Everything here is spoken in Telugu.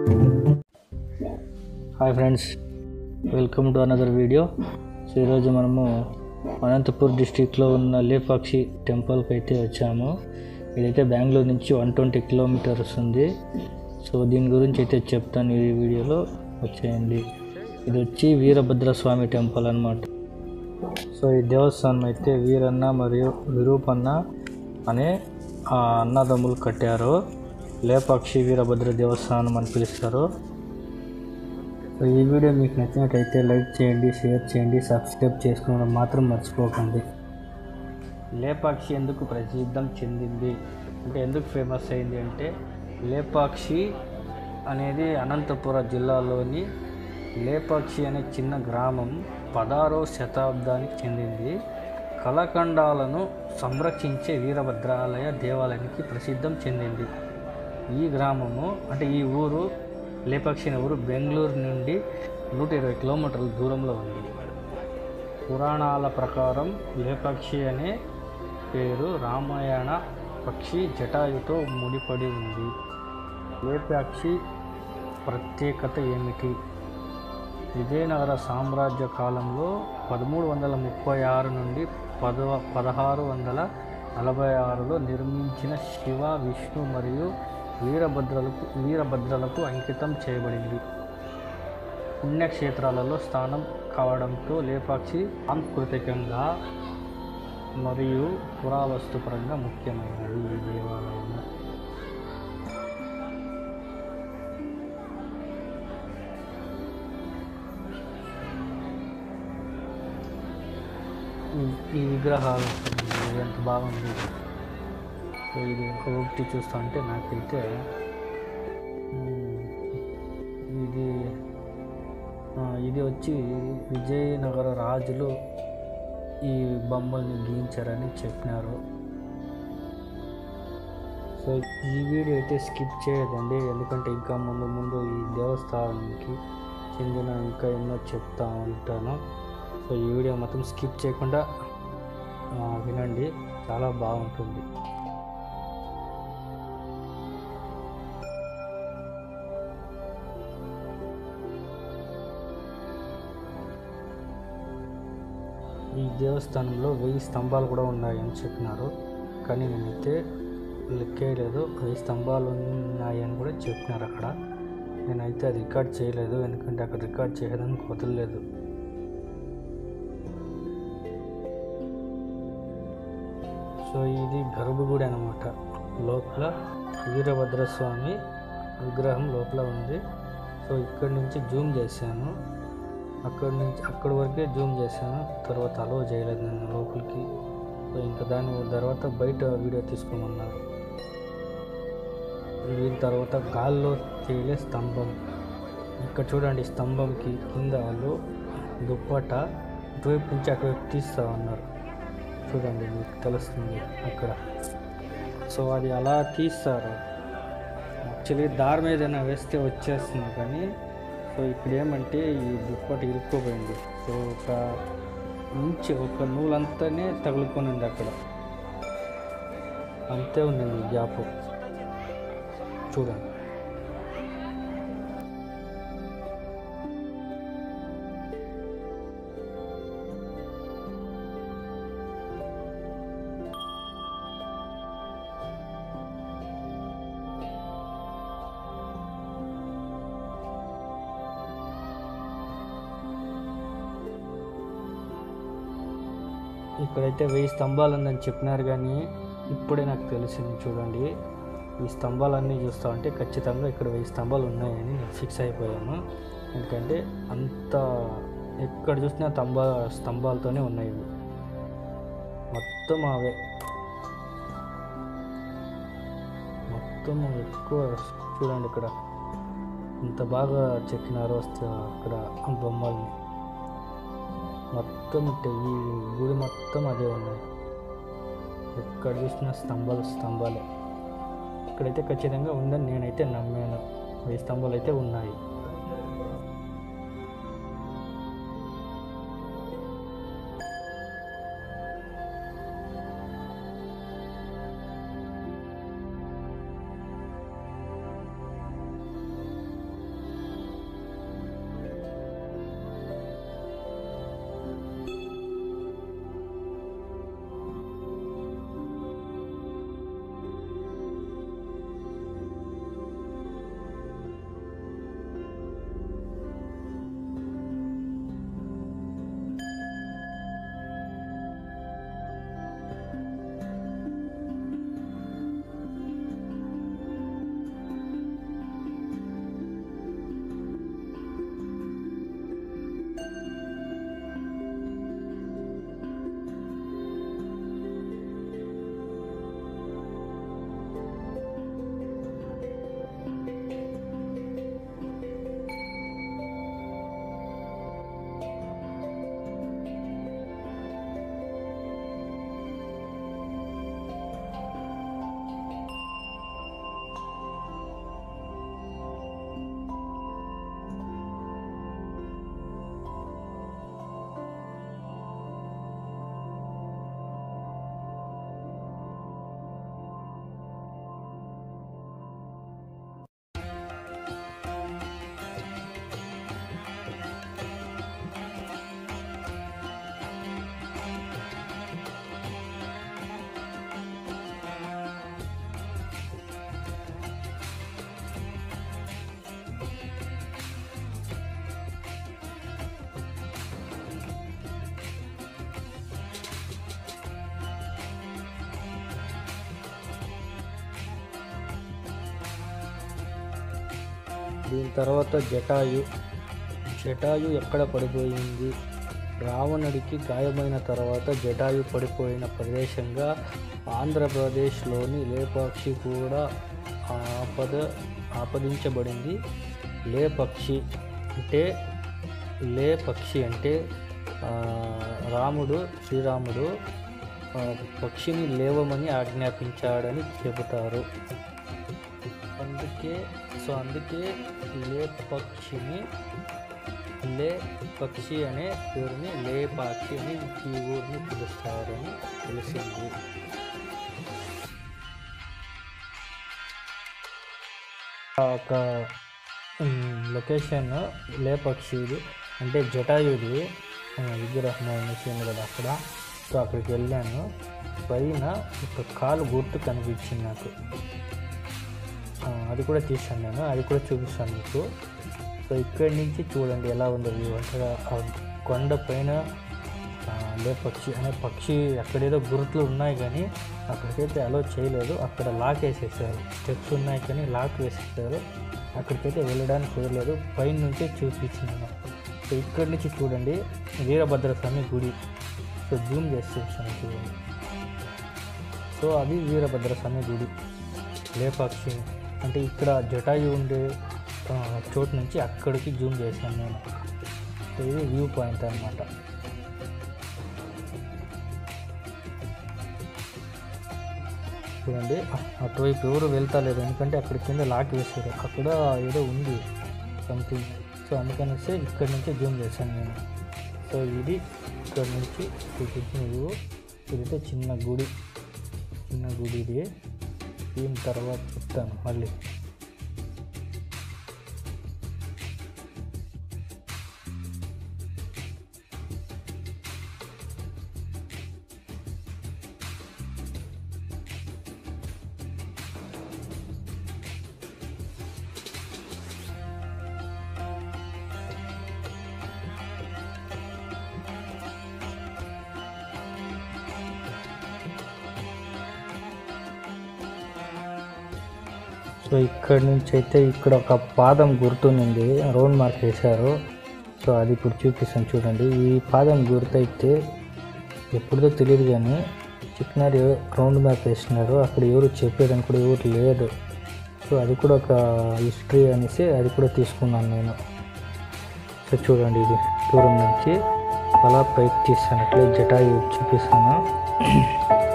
Hi friends welcome to another video so ఈరోజు మనము అనంతపూర్ డిస్టిక్లో ఉన్న లేపాక్షి టెంపుల్కి అయితే వచ్చాము ఇదైతే బెంగళూరు నుంచి వన్ ట్వంటీ కిలోమీటర్స్ ఉంది సో దీని గురించి అయితే చెప్తాను ఈ వీడియోలో వచ్చేయండి ఇది వచ్చి వీరభద్ర స్వామి టెంపుల్ అన్నమాట సో ఈ దేవస్థానం అయితే వీరన్న మరియు విరూపన్న అనే ఆ అన్నదమ్ములు కట్టారు లేపాక్షి వీరభద్ర దేవస్థానం అని పిలుస్తారు సో ఈ వీడియో మీకు నచ్చినట్టయితే లైక్ చేయండి షేర్ చేయండి సబ్స్క్రైబ్ చేసుకోవడం మాత్రం మర్చిపోకండి లేపాక్షి ఎందుకు ప్రసిద్ధం చెందింది అంటే ఎందుకు ఫేమస్ అయింది అంటే లేపాక్షి అనేది అనంతపుర జిల్లాలోని లేపాక్షి అనే చిన్న గ్రామం పదారో శతాబ్దానికి చెందింది కళకండాలను సంరక్షించే వీరభద్రాలయ దేవాలయానికి ప్రసిద్ధం చెందింది ఈ గ్రామము అంటే ఈ ఊరు లేపాక్షి అనే ఊరు బెంగళూరు నుండి నూట ఇరవై కిలోమీటర్ల దూరంలో ఉంది పురాణాల ప్రకారం లేపాక్షి అనే పేరు రామాయణ పక్షి జటాయుతో ముడిపడి ఉంది లేపాక్షి ప్రత్యేకత ఏమిటి విజయనగర సామ్రాజ్య కాలంలో పదమూడు వందల ముప్పై ఆరు నుండి పదవ పదహారు వందల నలభై ఆరులో నిర్మించిన శివ విష్ణు మరియు వీరభద్రలకు వీరభద్రలకు అంకితం చేయబడింది పుణ్యక్షేత్రాలలో స్థానం కావడంతో లేపాక్షి సాంస్కృతికంగా మరియు పురావస్తుపరంగా ముఖ్యమైనది ఈ దేవాలయం ఈ- ఈ విగ్రహాలు ఇది ఎంత బాగుంది సో ఇది ఒకటి చూస్తా ఉంటే నాకైతే మ్, ఇది ఆ, ఇది వచ్చి విజయనగర రాజులు ఈ బొమ్మల్ని గీయించారని చెప్పినారు సో ఈ వీడియో అయితే స్కిప్ చేయదండి ఎందుకంటే ఇంకా ముందు ముందు ఈ దేవస్థానానికి చెందిన ఇంకా ఎన్నో చెప్తా ఉంటాను సో ఈ వీడియో మొత్తం స్కిప్ చేయకుండా ఆ, వినండి చాలా బాగుంటుంది ఈ దేవస్థానంలో వెయ్యి స్తంభాలు కూడా ఉన్నాయని చెప్పినారు కానీ నేనైతే లెక్కేయలేదు వెయ్యి స్తంభాలు ఉన్నాయని కూడా చెప్పినారు అక్కడ నేనైతే అది రికార్డ్ చేయలేదు ఎందుకంటే అక్కడ రికార్డ్ చేయడానికి వదలలేదు సో ఇది గర్భగుడి అనమాట లోపల వీరభద్రస్వామి విగ్రహం లోపల ఉంది సో ఇక్కడి నుంచి జూమ్ చేశాను అక్కడి నుంచి అక్కడి వరకే జూమ్ చేశాను తర్వాత అలో చేయలేదు నేను లోపలికి సో ఇంకా దాని తర్వాత బయట వీడియో తీసుకోమన్నారు దీని తర్వాత గాల్లో తేలే స్తంభం ఇక్కడ చూడండి స్తంభంకి కింద వాళ్ళు దుప్పట ఇటువైపు నుంచి అటువైపు తీస్తా ఉన్నారు చూడండి మీకు తెలుస్తుంది అక్కడ సో అది అలా తీస్తారు యాక్చువల్లీ దారి మీద ఏదైనా వేస్తే వచ్చేస్తుంది కానీ సో ఇక్కడ ఏమంటే ఈ దుప్పటి ఇరుక్కోపోయింది సో ఒక ఇంచు ఒక నూలంతానే తగులుకొని ఉంది అక్కడ అంతే ఉంది గ్యాప్ చూడండి ఇక్కడైతే వెయ్యి స్తంభాలు ఉందని చెప్పినారు కానీ ఇప్పుడే నాకు తెలిసింది చూడండి ఈ స్తంభాలన్నీ చూస్తా ఉంటే ఖచ్చితంగా ఇక్కడ వెయ్యి స్తంభాలు ఉన్నాయని నేను ఫిక్స్ అయిపోయాను ఎందుకంటే అంత ఎక్కడ చూసినా స్తంభ స్తంభాలతోనే ఉన్నాయి ఇవి మొత్తం అవే మొత్తం ఎక్కువ చూడండి ఇక్కడ ఇంత బాగా చెక్కినారో వస్తే అక్కడ ఆ బొమ్మల్ని మొత్తం ఇట్ట ఈ గుడి మొత్తం అదే ఉన్నాయి ఎక్కడ చూసినా స్తంభాలు స్తంభాలే ఇక్కడైతే ఖచ్చితంగా ఉందని నేనైతే నమ్మాను వెయ్యి స్తంభాలు అయితే ఉన్నాయి దీని తర్వాత జటాయు జటాయు ఎక్కడ పడిపోయింది రావణుడికి గాయమైన తర్వాత జటాయు పడిపోయిన ప్రదేశంగా ఆంధ్రప్రదేశ్లోని లేపాక్షి కూడా ఆపద ఆపదించబడింది లేపక్షి అంటే లే పక్షి అంటే ఆ, రాముడు శ్రీరాముడు ఆ, పక్షిని లేవమని ఆజ్ఞాపించాడని చెబుతారు అందుకే సో అందుకే లే పక్షిని లే పక్షి అనే పేరుని లేపాక్షి అని ఈ ఊరిని పిలుస్తారని తెలిసింది ఆ ఒక ఉమ్, లొకేషన్ లేపక్షిది అంటే జటాయుది ఆ, విగ్రహం అనేసింది కదా అక్కడ సో అక్కడికి వెళ్ళాను పైన ఒక కాలు గుర్తు కనిపించింది నాకు ఆ, అది కూడా తీసాను నేను అది కూడా చూపిస్తాను మీకు సో ఇక్కడి నుంచి చూడండి ఎలా ఉందో వ్యూ అంటే ఆ కొండ పైన ఆ, లే పక్షి అనే పక్షి అక్కడేదో గుర్తులు ఉన్నాయి కానీ అక్కడికైతే అలో చేయలేదు అక్కడ లాక్ వేసేసారు స్టెప్స్ ఉన్నాయి కానీ లాక్ వేసేసారు అక్కడికైతే వెళ్ళడానికి కుదరలేదు పైన నుంచే చూపించింది నాకు. సో ఇక్కడి నుంచి చూడండి వీరభద్ర స్వామి గుడి సో జూమ్ చేసి చూపిస్తాను చూడండి సో అది వీరభద్ర స్వామి గుడి లేపాక్షి అంటే ఇక్కడ జటాయు ఉండే ఆ, చోటు నుంచి అక్కడికి జూమ్ చేశాను నేను సో ఇది వ్యూ పాయింట్ అన్నమాట చూడండి అ- అటువైపు ఎవరు వెళ్తా లేదు ఎందుకంటే అక్కడ కింద లాక్ వేసారు అక్కడ ఏదో ఉంది సంథింగ్ సో అందుకనేసి ఇక్కడ నుంచి జూమ్ చేశాను నేను సో ఇది ఇక్కడ నుంచి చూపించిన వ్యూ ఇదైతే చిన్న గుడి చిన్న గుడి ఇది దీని తర్వాత చెప్తాను మళ్ళీ సో ఇక్కడ నుంచి అయితే ఇక్కడ ఒక పాదం గుర్తునింది రౌండ్ మార్క్ వేశారు సో అది ఇప్పుడు చూపిస్తాను చూడండి ఈ పాదం గుర్తు అయితే ఎప్పుడుదో తెలియదు కానీ చిక్కినారు రౌండ్ మ్యాప్ వేసినారు అక్కడ ఎవరు చెప్పేదని కూడా ఎవరు లేదు సో అది కూడా ఒక హిస్టరీ అనేసి అది కూడా తీసుకున్నాను నేను సో చూడండి ఇది దూరం నుంచి అలా పైకి తీస్తాను అట్లే జటాయు చూపిస్తాను